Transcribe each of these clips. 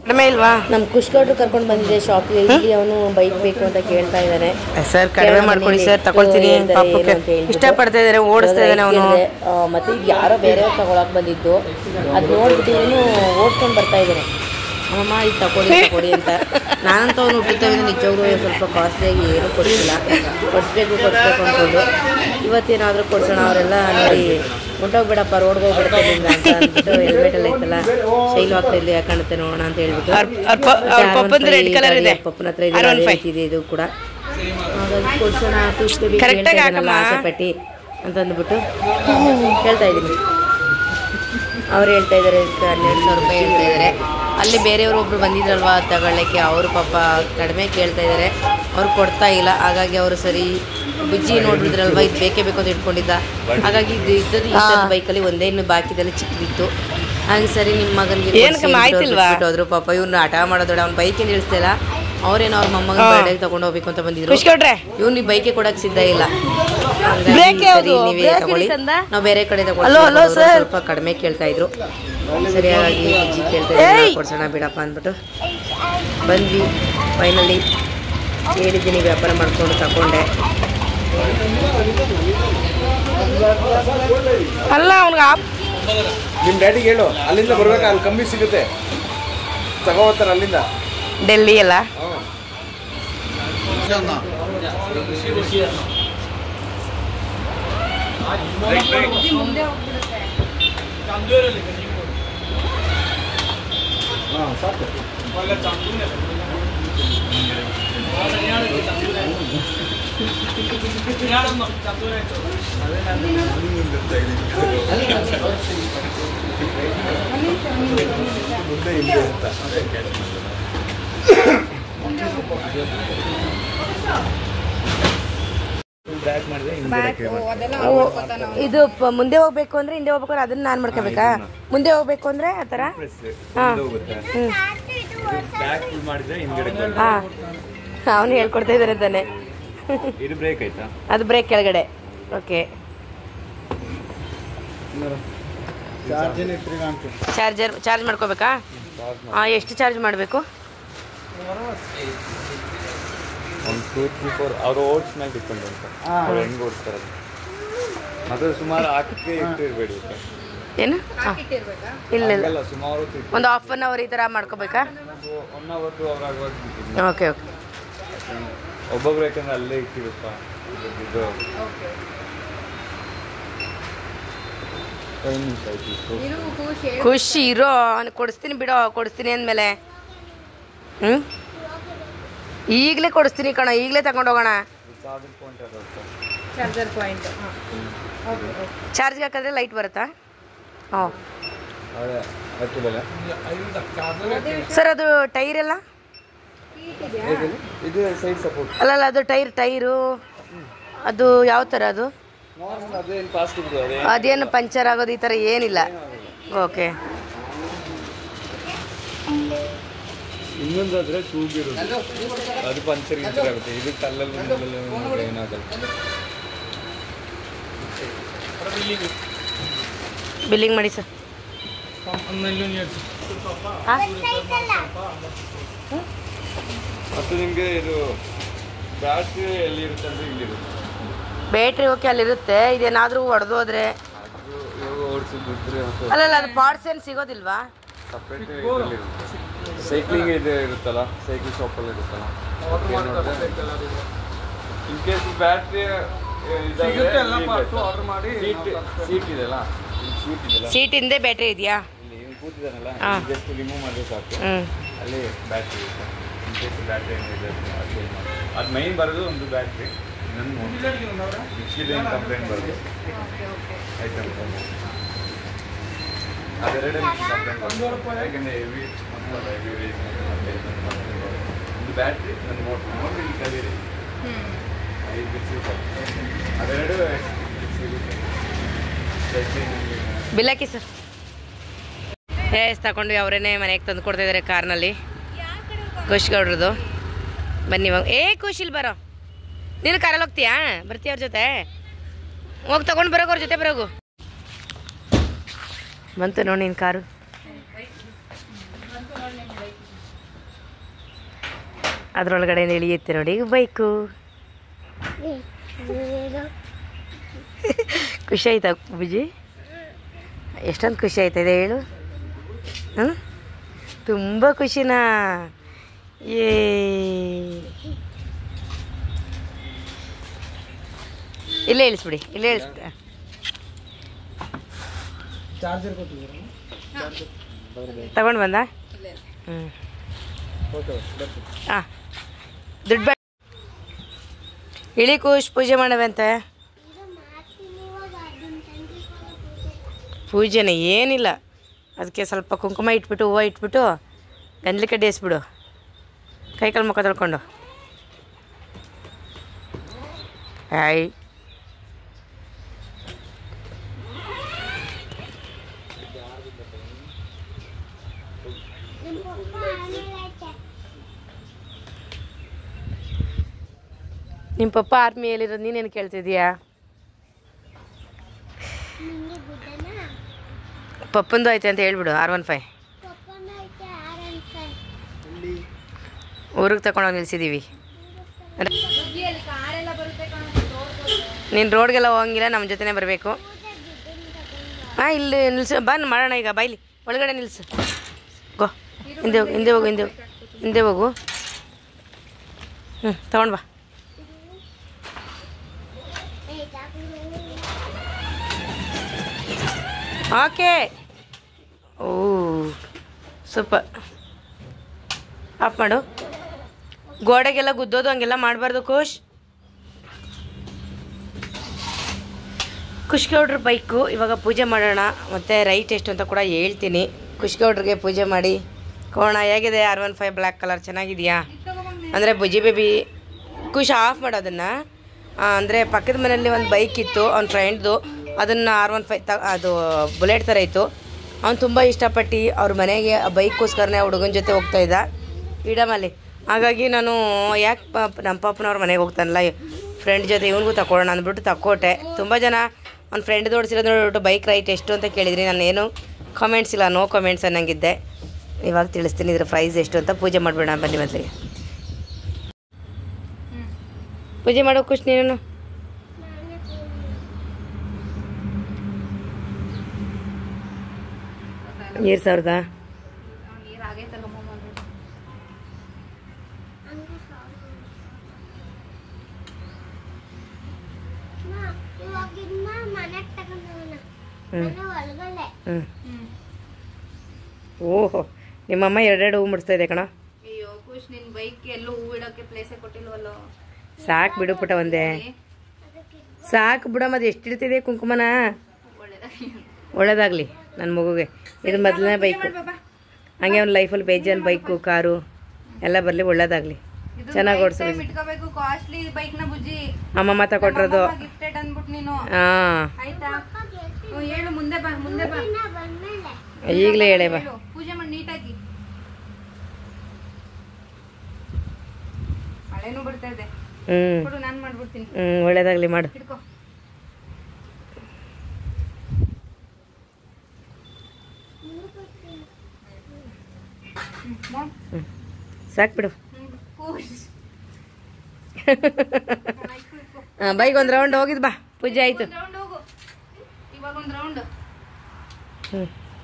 ಕಡಿಮೆ ಇಲ್ವಾ ನಮ್ ಕುಶ್ಕೌಟ್ರು ಕರ್ಕೊಂಡು ಬಂದಿದೆ ಶಾಪಿಗೆ ಇಲ್ಲಿ ಅವನು ಬೈಕ್ ಬೇಕು ಅಂತ ಕೇಳ್ತಾ ಇದ್ದಾನೆ ಸರ್ ಕಡಿಮೆ ಮಾಡ್ಕೊಡಿ ಸರ್ ತಗೊಳ್ತೀನಿ ಪಾಪಕ್ಕೆ ಇಷ್ಟಪಡ್ತಾ ಇದಾರೆ ಓಡಿಸ್ತಾ ಇದ್ದಾನೆ ಅವನು ಮತ್ತೆ ಇದು ಯಾರೋ ಬೇರೆಯವ್ರು ತಗೊಳಕ್ ಬಂದಿದ್ದು ಅದ್ ನೋಡ್ಬಿಟ್ಟು ಇವನು ಓಡ್ಕೊಂಡು ಬರ್ತಾ ಇದ್ದಾನೆ ಅಮ್ಮ ಇದು ತಗೊಳ್ಳಿ ತಗೊಳ್ಳಿ ಅಂತ ನಾನಂತೂ ಅವ್ನು ಹುಟ್ಟಿದ್ದವಿಂದ ನಿಜವಾಗ್ಲೂ ಸ್ವಲ್ಪ ಕಾಸ್ಟ್ಲಿಯಾಗಿ ಏನೂ ಕೊಡಿಸಿಲ್ಲ ಕೊಡಿಸ್ಬೇಕು ಕೊಡಿಸ್ಬೇಕು ಅಂದ್ಕೊಂಡು ಇವತ್ತೇನಾದರೂ ಕೊಡ್ಸೋಣ ಅವರೆಲ್ಲ ನೋಡಿ ಹೊಂಟೋಗ್ಬೇಡಪ್ಪ ರೋಡ್ಗೆ ಹೋಗ್ಬಿಡ್ತಾರೆ ಅಂತ ಅಂದ್ಬಿಟ್ಟು ಹೆಲ್ಮೆಟ್ ಎಲ್ಲ ಐತಲ್ಲ ಶೈಲು ಆಗ್ತಾ ಇಲ್ಲಿ ಯಾಕೆ ಕಾಣುತ್ತೆ ನೋಡೋಣ ಅಂತ ಹೇಳ್ಬಿಟ್ಟು ಅವ್ರ- ಅವ್ರ ಪ- ಅವ್ರ ಪಪ್ಪಂದು red colour ಇದೆ. ಪಪ್ಪನ ಹತ್ರ ಇದೆ R15. ಅದೇ ರೀತಿ ಇದೆ ಇದು ಕೂಡ ಹಾಗಾಗಿ ಕೊಡ್ಸೋಣ ಖುಷಿ Correct ಆಗಿ ಹಾಕಮ್ಮ. ಆಸೆ ಪಟ್ಟಿ ಅಂತ ಅಂದ್ಬಿಟ್ಟು ಹೇಳ್ತಾ ಇದ್ದೀನಿ ಅವ್ರು ಹೇಳ್ತಾ ಇದ್ದಾರೆ ಇದಕ್ಕೆ ಹನ್ನೆರಡು ಸಾವಿರ ರೂಪಾಯಿ ಹೇಳ್ತಾ ಇದ್ದಾರೆ ಅಲ್ಲಿ ಬೇರೆಯವರು ಒಬ್ರು ಬಂದಿದ್ರಲ್ವಾ ತಗೊಳ್ಳೋಕ್ಕೆ ಅವರು ಪಾಪ ಕಡಿಮೆ ಕೇಳ್ತಾ ಇದ್ದಾರೆ ಅವ್ರು ಕೊಡ್ತಾ ಇಲ್ಲ ಹಾಗಾಗಿ ಅವರು ಸರಿ ಬುಜ್ಜಿ ನೋಡಿದ್ರಲ್ವಾ ಇದು ಬೇಕೇ ಬೇಕು ಅಂತ ಇಟ್ಕೊಂಡಿದ್ದ ಹಾಗಾಗಿ ಇದು ಇದ್ದದ್ದು ಇಷ್ಟೊಂದು ಬೈಕಲ್ಲಿ ಒಂದೇ ಇನ್ನು ಬಾಕಿದಲ್ಲಿ ಚಿಕ್ಕದಿತ್ತು ಹಾಗೆ ಸರಿ ನಿಮ್ಮ ಮಗನಿಗೆ ಏನಕ್ಕೆ ಮಾಹಿತಿಲ್ವಾ? ಹೋದ್ರು ಪಾಪ ಇವ್ನು ಆಟ ಮಾಡೋದೋಡ ಅವ್ನು ಬೈಕಿಂದ ಇಳಿಸ್ತಿಲ್ಲ ಅವ್ರೇನೋ ಅವ್ರ ಮೊಮ್ಮಗನ ಬರ್ಡೇಗೆ ತಗೊಂಡು ಹೋಗ್ಬೇಕು ಅಂತ ಬಂದಿದ್ರು ಖುಷಿ ಕೊಟ್ರೆ ಇವ್ನು ಈ ಬೈಕೆ ಕೊಡಕ್ ಸಿದ್ಧ ಇಲ್ಲ ಹಂಗಾಗಿ ಬ್ರೇಕ್ ಸರಿ, ಯಾವ್ದು? ನೀವೇ ಬ್ರೇಕ್ ತಗೊಳ್ಳಿ ಹಿಡಿತಂದ? ನಾವು ಬೇರೆ ಕಡೆ ಹಲೋ, ತಗೊಳ್ತೀವಿ ಹಲೋ, ಅವ್ರು ಸರ್. ಸ್ವಲ್ಪ ಕಡಿಮೆ ಕೇಳ್ತಾ ಇದ್ರು ಸರಿಯಾಗಿ ಅಜ್ಜಿ ಕೇಳ್ತಾ ಇದ್ರು ಕೊಡ್ಸೋಣ ಬಿಡಪ್ಪ ಅಂದ್ಬಿಟ್ಟು ಬಂದ್ವಿ ಫೈನಲಿ ಹೇಳಿದ್ದೀನಿ ವ್ಯಾಪಾರ ಮಾಡ್ಕೊಂಡು ತಗೊಂಡೆ ಅಲ್ಲ ಅವ್ನಿಗೆ ಆಪ್ ನಿಮ್ಮ ಡ್ಯಾಡಿಗೆ ಹೇಳು ಅಲ್ಲಿಂದ ಬರ್ಬೇಕಾ ಅಲ್ಲಿ ಕಮ್ಮಿ ಸಿಗುತ್ತೆ ತಗೋತಾರ ಅಲ್ಲಿಂದ ಡೆಲ್ಲಿ ಎಲ್ಲ ಮುಂದೆ ಹಿಂದೆ ಅಂತ ಬ್ಯಾಕ್ ಮಾಡಿದ್ರೆ ಹಿಂದೆ ಇದು ಪ- ಮುಂದೆ ಹೋಗ್ಬೇಕು ಅಂದ್ರೆ ಹಿಂದೆ ಹೋಗ್ಬೇಕು ಅಂದ್ರೆ ಅದನ್ನ ನಾನ್ ಮಾಡ್ಕೋಬೇಕಾ ಮುಂದೆ ಹೋಗ್ಬೇಕು ಅಂದ್ರೆ ಆತರ ಹಾ ಹ್ಮ್ ಬ್ಯಾಕ್ ಫುಲ್ ಮಾಡಿದ್ರೆ ಹಿಂದ್ಗಡೆ ಹಾ ಅವನು ಹೇಳ್ಕೊಡ್ತಾ ಇದಾರೆ ತಾನೆ ಇದು ಬ್ರೇಕ್ ಆಯ್ತಾ ಅದು ಬ್ರೇಕ್ ಕೆಳಗಡೆ ಓಕೆ ಚಾರ್ಜರ್ ಚಾರ್ಜ್ ಮಾಡ್ಕೋಬೇಕಾ ಹಾಂ ಎಷ್ಟು ಚಾರ್ಜ್ ಮಾಡಬೇಕು ಒಂದು ಟೂ ತ್ರೀ ಫೋರ್ ಅವ್ರು ಓಡ್ಸ್ ಮೇಲೆ ಡಿಪೆಂಡ್ ಅಂತ ಅವ್ರು ಹೆಂಗೆ ಓಡಿಸ್ತಾರೆ ಅದು ಸುಮಾರು ಹಾಕಕ್ಕೆ ಇಟ್ಟಿರ್ಬೇಡಿ ಏನು ಹಾ. ಇಲ್ಲ ಇಲ್ಲ ಹಂಗಲ್ಲ ಸುಮಾರು ಒಂದು ಹಾಫ್ ಅನ್ ಅವರ್ ಈ ಥರ ಮಾಡ್ಕೋಬೇಕಾ ಒನ್ ಅವರ್ ಟು ಅವರ್ ಆಗುವಾಗ ಓಕೆ ಓಕೆ ಒಬ್ಬೊಬ್ರು ಯಾಕಂದ್ರೆ ಅಲ್ಲೇ ಇಟ್ಟಿರುತ್ತಾ ಇದು ಐದು ನಿಮಿಷ ಆಯ್ತು ಇಷ್ಟು. ಖುಷಿ ಇರೋ ಅವ್ನು ಕೊಡಿಸ್ತೀನಿ ಬಿಡೋ ಕೊಡಿಸ್ತೀನಿ ಅಂದಮೇಲೆ ಹ್ಞೂ ಈಗಲೇ ಕೊಡಿಸ್ತೀನಿ ಕಣ ಈಗಲೇ ತಗೊಂಡು ಹೋಗೋಣ ಚಾರ್ಜಿಂಗ್ ಪಾಯಿಂಟ್ ಅದು ಚಾರ್ಜ್ಗೆ ಹಾಕಿದ್ರೆ ಲೈಟ್ ಬರುತ್ತಾ ಹಾಂ ಅದೇ ಹತ್ತಿರಲ್ಲ ಸರ್ ಅದು ಟೈರ್ ಎಲ್ಲ ಇದು ಸೈಡ್ ಸಪೋರ್ಟ್ ಅಲ್ಲಲ್ಲ ಅದು ಟೈರ್ ಟೈರು ಅದು ಯಾವ ಥರ ಅದು ನಾರ್ಮಲ್ ಅದೇನು ಫಾಸ್ಟ್ ಇದೆ ಅದೇ ಅದೇನು ಪಂಚರ್ ಆಗೋದು ಈ ಥರ ಏನಿಲ್ಲ ಓಕೆ ಇನ್ನೊಂದಾದ್ರೆ ಟ್ಯೂಬ್ ಇರೋದು ಅದು ಪಂಚರ್ ಗಿಂಚರ್ ಆಗುತ್ತೆ ಇದು ಕಲ್ಲಲ್ಲಿ ಒಂದರಲ್ಲಿ ಏನಾಗಲ್ಲ ಬಿಲ್ಲಿಂಗ್ ಮಾಡಿ ಸರ್ ಮತ್ತು ನಿಮಗೆ ಇದು ಬ್ಯಾಟ್ರಿ ಎಲ್ಲಿ ಇರುತ್ತೆ ಅಂದ್ರೆ ಇಲ್ಲಿರುತ್ತೆ ಬ್ಯಾಟ್ರಿ ಓಕೆ ಅಲ್ಲಿರುತ್ತೆ ಇದೇನಾದರೂ ಹೊಡೆದೋದ್ರೆ ಅದು ಇವಾಗ ಓಡಿಸಿದ್ರೆ ಅಲ್ಲಲ್ಲ ಅದು ಪಾರ್ಟ್ಸ್ ಏನು ಸಿಗೋದಿಲ್ವಾ ಸಪ್ರೇಟ್ ಸೈಕ್ಲಿಂಗ್ ಇದು ಇರುತ್ತಲ್ಲ ಸೈಕಲ್ ಶಾಪಲ್ಲಿ ಇರುತ್ತಲ್ಲ ಇನ್ ಕೇಸ್ ಬ್ಯಾಟ್ರಿ ಸೀಟ್ ಇದೆಲ್ಲ ಸೀಟ್ ಇದೆಲ್ಲ ಸೀಟ್ ಹಿಂದೆ ಬ್ಯಾಟ್ರಿ ಇದೆಯಾ ಇಲ್ಲಿ ಇವ್ನು ಕೂತಿದ್ದಾನಲ್ಲ ಹಾ. ಜಸ್ಟ್ ರಿಮೂವ್ ಮಾಡಿದ್ರೆ ಸಾಕು ಹ್ಞೂ ಅಲ್ಲಿ ಬ್ಯಾಟ್ರಿ ಇರುತ್ತೆ ಇನ್ ಕೇಸ್ ಬ್ಯಾಟ್ರಿ ಏನಿದೆ ಅದು change ಮಾಡಿ ಅದು ಮೈನ್ ಬರೋದು ಒಂದು ಬ್ಯಾಟ್ರಿ ಇನ್ನೊಂದು ಮಿಕ್ಕಿದೇನು ಕಂಪ್ಲೇಂಟ್ ಬರೋದು ಆಯ್ತು ಅದೆರಡೇ ಕಂಪ್ಲೇಂಟ್ ಬರೋದು ಯಾಕೆಂದರೆ ಹೆವಿ ಹೆವಿ ರೇಸ್ ಒಂದು ಬ್ಯಾಟ್ರಿ ಒಂದು ಮೋಟ್ರ್ ಮೋಟ್ರ್ ಇಲ್ಲಿ ಕಲೀರಿ ಐದು ಬಿಸಿ ಅದೆರಡು ಸಿಗುತ್ತೆ ಬಿಲ್ ಹಾಕಿ ಸರ್ ಏಸ್ ತಗೊಂಡು ಅವರೇನೆ ಮನೆಗೆ ತಂದು ಕೊಡ್ತಾ ಇದ್ದಾರೆ ಕಾರ್ನಲ್ಲಿ ಖುಷ್ ಗೌಡ್ರದ್ದು ಬನ್ನಿ ಇವಾಗ ಏ ಖುಷಿಲ್ ಬರೋ ನೀನು ಕಾರಲ್ಲಿ ಹೋಗ್ತೀಯಾ ಬರ್ತೀಯ ಅವ್ರ ಜೊತೆ ಹೋಗಿ ತಗೊಂಡು ಬರೋಕೆ ಅವ್ರ ಜೊತೆ ಬರೋಗು ಬಂತು ನೋಡಿ ನಿನ್ನ ಕಾರು ಅದರೊಳಗಡೆ ಇಳಿಯುತ್ತೆ ನೋಡಿ ಬೈಕು ಖುಷಿ ಆಯ್ತಾ ಬುಜ್ಜಿ ಎಷ್ಟೊಂದು ಖುಷಿ ಆಯ್ತದೆ ಹೇಳು ಹ್ಞೂ ತುಂಬ ಖುಷಿನಾ ಏ ಇಲ್ಲೇ ಇಳಿಸ್ಬಿಡಿ ಇಲ್ಲೇ ಇಳಿಸ್ಬಿಡಿ ತಗೊಂಡು ಬಂದ ಹ್ಞೂ ಹಾಂ ದುಡ್ಡು ಬೇಡ ಇಳಿ ಖುಷ್ ಪೂಜೆ ಮಾಡವಂತೆ ಪೂಜೆನ ಏನಿಲ್ಲ ಅದಕ್ಕೆ ಸ್ವಲ್ಪ ಕುಂಕುಮ ಇಟ್ಬಿಟ್ಟು ಹೂವು ಇಟ್ಬಿಟ್ಟು ಗಂದ್ಲಿ ಕಡ್ಡಿ ಎಸ್ಬಿಡು ಕೈ ಕಾಲು ಮುಖ ತೊಳ್ಕೊಂಡು ಆಯ್ ನಿಮ್ಮ ಪಪ್ಪ ಆರ್ಮಿಯಲ್ಲಿರೋದು ನೀನೇನು ಕೇಳ್ತಿದ್ಯಾ ಪಪ್ಪಂದು ಐತೆ ಅಂತ ಹೇಳ್ಬಿಡು ಆರ್ ಒನ್ ಫೈ ಊರಿಗೆ ತಗೊಂಡೋಗಿ ನಿಲ್ಸಿದ್ದೀವಿ ನೀನು ರೋಡ್ಗೆಲ್ಲ ಹೋಗಂಗಿಲ್ಲ ನಮ್ಮ ಜೊತೆನೇ ಬರಬೇಕು ಹಾಂ ಇಲ್ಲಿ ನಿಲ್ಸು ಬಂದು ಮಾಡೋಣ ಈಗ ಬಾಯ್ಲಿ ಒಳಗಡೆ ನಿಲ್ಸು ಗೋ ಹಿಂದೆ ಹೋಗು ಹಿಂದೆ ಹೋಗು ಹಿಂದೆ ಹೋಗು ಹಿಂದೆ ಹೋಗು ಹ್ಞೂ ತಗೊಂಡು ಬಾ ಓಕೆ ಓ ಸೂಪರ್ ಆಫ್ ಮಾಡು ಗೋಡೆಗೆಲ್ಲ ಗುದ್ದೋದು ಹಂಗೆಲ್ಲ ಮಾಡಬಾರ್ದು ಖುಷ್ ಖುಷ್ ಗೌಡ್ರ ಬೈಕು ಇವಾಗ ಪೂಜೆ ಮಾಡೋಣ ಮತ್ತು ರೈಟ್ ಎಷ್ಟು ಅಂತ ಕೂಡ ಹೇಳ್ತೀನಿ ಖುಷ್ ಗೌಡ್ರಿಗೆ ಪೂಜೆ ಮಾಡಿ ಕೋಣ ಹೇಗಿದೆ R one five black colour ಚೆನ್ನಾಗಿದೆಯಾ ಅಂದರೆ ಬುಜಿ ಬೇಬಿ ಖುಷ್ ಆಫ್ ಮಾಡೋದನ್ನು ಅಂದರೆ ಪಕ್ಕದ ಮನೆಯಲ್ಲಿ ಒಂದು ಬೈಕ್ ಇತ್ತು ಅವ್ನ ಫ್ರೆಂಡ್ದು ಅದನ್ನು ಆರ್ ಒನ್ ಫೈ ತ ಅದು ಬುಲೆಟ್ ಥರ ಇತ್ತು ಅವ್ನು ತುಂಬ ಇಷ್ಟಪಟ್ಟು ಅವ್ರ ಮನೆಗೆ ಆ ಬೈಕ್ಗೋಸ್ಕರನೇ ಹುಡುಗನ ಜೊತೆ ಹೋಗ್ತಾ ಇದ್ದ ಇಡಮಲ್ಲಿ ಹಾಗಾಗಿ ನಾನು ಯಾಕೆ ಪಾಪ ನಮ್ಮ ಪಾಪನವ್ರ ಮನೆಗೆ ಹೋಗ್ತಾನಲ್ಲ ಫ್ರೆಂಡ್ ಜೊತೆ ಇವನಿಗೂ ತಗೊಳ್ಳೋಣ ಅಂದ್ಬಿಟ್ಟು ತಕ್ಕೋಟೆ ತುಂಬ ಜನ ಅವ್ನ ಫ್ರೆಂಡ್ ಓಡಿಸಿರೋದು ನೋಡ್ಬಿಟ್ಟು ಬೈಕ್ ರೈಟ್ ಎಷ್ಟು ಅಂತ ಕೇಳಿದ್ರಿ ನಾನು ಏನು ಕಾಮೆಂಟ್ಸ್ ಇಲ್ಲ ನೋ ಕಾಮೆಂಟ್ಸ್ ಅನ್ನಂಗಿದ್ದೆ ಇವಾಗ ತಿಳಿಸ್ತೀನಿ ಇದ್ರ ಪ್ರೈಸ್ ಎಷ್ಟು ಅಂತ ಪೂಜೆ ಮಾಡಿಬಿಡೋಣ ಬನ್ನಿ ಮೊದಲಿಗೆ ಪೂಜೆ ಮಾಡೋ ಖುಷಿ ನೀನು ನೀರು ಸಾವಿರದ ಮನೆಗೆ ತಗೊಂಡವನ ಹ್ಞೂ ಒಳಗಡೆ ಹ್ಞೂ ಓಹೋ ನಿಮ್ಮಮ್ಮ ಎರಡೆರಡು ಹೂ ಮುಡಿಸ್ತಾ ಇದೆ ಕಣ ಅಯ್ಯೋ ಖುಷ್ ನಿನ್ ಬೈಕ್ ಎಲ್ಲೂ ಹೂ ಇಡೋಕೆ ಪ್ಲೇಸೇ ಕೊಟ್ಟಿಲ್ವಲ್ಲೋ ಸಾಕು ಬಿಡು ಪುಟ ಒಂದೇ ಸಾಕು ಬಿಡಮ್ಮ ಅದು ಎಷ್ಟು ಇಡ್ತಿದೆ ಕುಂಕುಮನ ಒಳ್ಳೇದಾಗಲಿ ನನ್ನ ಮಗುಗೆ ಇದು ಮೊದಲನೇ ಬೈಕು ಹಂಗೆ ಅವ್ನ ಲೈಫಲ್ಲಿ ಬೇಜಾನ್ ಬೈಕು ಕಾರು ಎಲ್ಲ ಬರಲಿ ಒಳ್ಳೇದಾಗಲಿ ಚೆನ್ನಾಗಿ ಓಡಿಸು ಇಟ್ಕೋಬೇಕು ಕಾಸ್ಟ್ಲಿ ಬೈಕ್ ನ ಬುಜ್ಜಿ ಅಮ್ಮಮ್ಮ ತಗೊಟ್ಟಿರೋದು ಗಿಫ್ಟೆಡ್ ಅನ್ಬಿಟ್ಟು ನೀನು ಹಾಂ ಆಯ್ತಾ ಹ್ಞೂ, ಹೇಳು ಮುಂದೆ ಬಾ ಮುಂದೆ ಬಾ ಬಂದ್ಮೇಲೆ ಈಗಲೇ ಹೇಳೇ ಬಾ ಹೇಳು ಪೂಜೆ ಮಾಡಿ ನೀಟಾಗಿ ಮಳೆನೂ ಬಿಡ್ತಾ ಇದೆ ಹ್ಞೂ ಕೊಡು ನಾನು ಮಾಡ್ಬಿಡ್ತೀನಿ ಹ್ಞೂ ಒಳ್ಳೇದಾಗಲಿ ಮಾಡು ಹಿಡ್ಕೋ ಹ್ಮ್, ಮಾಡು. ಸಾಕು ಬಿಡು ಹ್ಮ್, ಖುಷ್. ಹಾಂ ಬೈಕ್ ಒಂದು ರೌಂಡ್ ಹೋಗಿದ್ ಬಾ ಪೂಜೆ ಆಯಿತು ಒಂದ್ ರೌಂಡ್ ಹೋಗು ಇವಾಗ ಒಂದ್ ರೌಂಡ್ ಹ್ಞೂ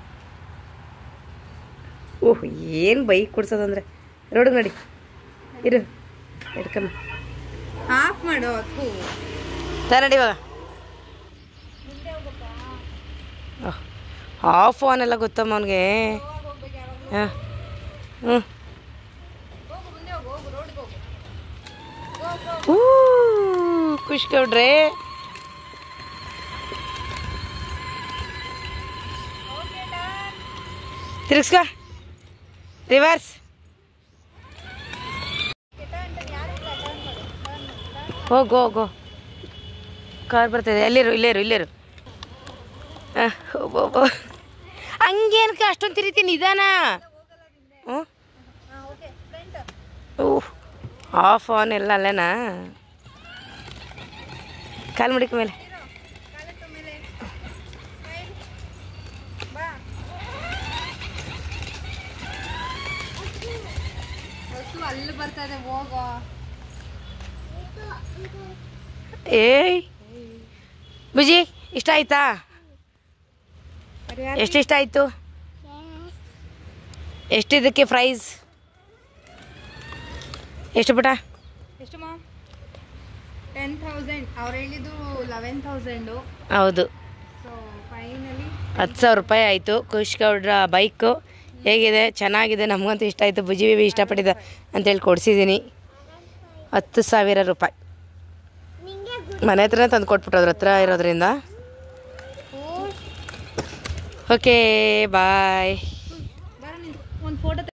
ಓಹ್ ಏನು ಬೈಕ್ ಕೊಡ್ಸೋದಂದ್ರೆ ರೋಡಿಗೆ ನೋಡಿ ಇರು ಹಿಡ್ಕಮ್ಮ ಆಫ್ ಮಾಡು ಅಕ್ಕು ತಾ ನಡಿ ಇವಾಗ ಆಫ್ ಆನ್ ಎಲ್ಲ ಗೊತ್ತಮ್ಮ ಅವನಿಗೆ ಹಾಂ ಹ್ಞೂ ಊ ಖುಷಿ ಗೌಡ್ರೆ ತಿರ್ಗಿಸ್ಕೊ ರಿವರ್ಸ್ ಹೋಗು ಹೋಗು ಕಾರ್ ಬರ್ತಿದೆ ಅಲ್ಲಿರು ಇಲ್ಲೇರು ಇಲ್ಲೇರು ಆಹ್, ಒಬ್ಬೊಬ್ಬ. ಹಂಗೇನಕ್ಕೆ ಅಷ್ಟೊಂದು ತಿರಿತೀನಿ ನಿಧಾನ ಹ್ಞೂ ಓಹ್ ಆಫ್ ಆನ್ ಎಲ್ಲ ಅಲ್ಲೇನಾ ಕಾಲು ಮುಡಿಕ ಮೇಲೆ ಬಸ್ಸು ಅಲ್ಲಿ ಬರ್ತಾ ಇದೆ ಹೋಗೋ ಏಯ್ ಬುಜಿ ಇಷ್ಟ ಆಯ್ತಾ ಎಷ್ಟು ಇಷ್ಟ ಆಯಿತು ಎಷ್ಟಿದಕ್ಕೆ ಪ್ರೈಸ್ ಎಷ್ಟು ಪುಟ ಎಷ್ಟು ಮಾ ಟೆನ್ ತೌಸಂಡ್ ಅವ್ರು ಹೇಳಿದ್ದು ಲೆವೆನ್ ತೌಸಂಡು ಹೌದು ಸೊ ಫೈನಲಿ ಹತ್ತು ಸಾವಿರ ರೂಪಾಯಿ ಆಯಿತು ಖುಷ್ ಗೌಡ್ರ ಬೈಕು ಹೇಗಿದೆ ಚೆನ್ನಾಗಿದೆ ನಮಗಂತೂ ಇಷ್ಟ ಆಯಿತು ಬುಜಿ ಬೇಬಿ ಇಷ್ಟಪಟ್ಟಿದ್ದ ಅಂತೇಳಿ ಕೊಡಿಸಿದ್ದೀನಿ ಹತ್ತು ಸಾವಿರ ರೂಪಾಯಿ ಮನೆ ಹತ್ರನೇ ತಂದು ಕೊಟ್ಬಿಟ್ಟು ಅದ್ರ ಹತ್ರ ಇರೋದ್ರಿಂದ ಓಕೆ ಬಾಯ್ ಬರೋ ನಿಂತು ಒಂದು ಫೋಟೋ